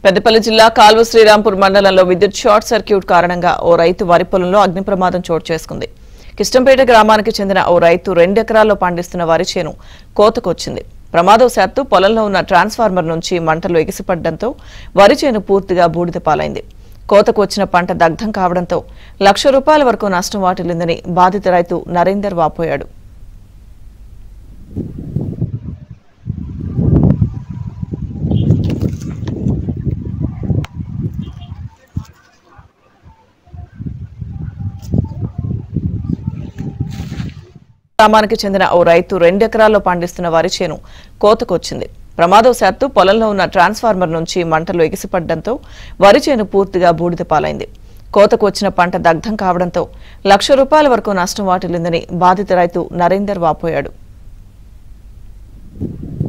పెద్దపల్లి జిల్లా కాల్వ శ్రీరాంపూర్ మండలంలో విద్యుత్ షార్ట్ సర్క్యూట్ కారణంగా ఓ రైతు వరి పొలంలో అగ్ని ప్రమాదం చోటు చేసుకుంది కిష్టంపేట గ్రామానికి చెందిన ఓ రైతు రెండెకరాల్లో పండిస్తున్న వరి చేను కోతకొచ్చింది ప్రమాదవశాత్తు పొలంలో ఉన్న ట్రాన్స్ఫార్మర్ నుంచి మంటలు ఎగిసిపడడంతో వరి చేను పూర్తిగా బూడిద పాలైంది కోతకు వచ్చిన పంట దగ్ధం కావడంతో లక్ష రూపాయల వరకు నష్టం వాటిల్లిందని బాధిత రైతు నరేందర్ వాపోయాడు గ్రామానికి చెందిన ఓ రైతు రెండెకరాల్లో పండిస్తున్న వరి చేను కోతకొచ్చింది ప్రమాదవశాత్తు పొలంలో ఉన్న ట్రాన్స్ఫార్మర్ నుంచి మంటలు ఎగిసిపడడంతో వరి చేను పూర్తిగా బూడిద పాలైంది కోతకు వచ్చిన పంట దగ్ధం కావడంతో లక్ష రూపాయల వరకు నష్టం వాటిల్లిందని బాధిత రైతు నరేందర్ వాపోయాడు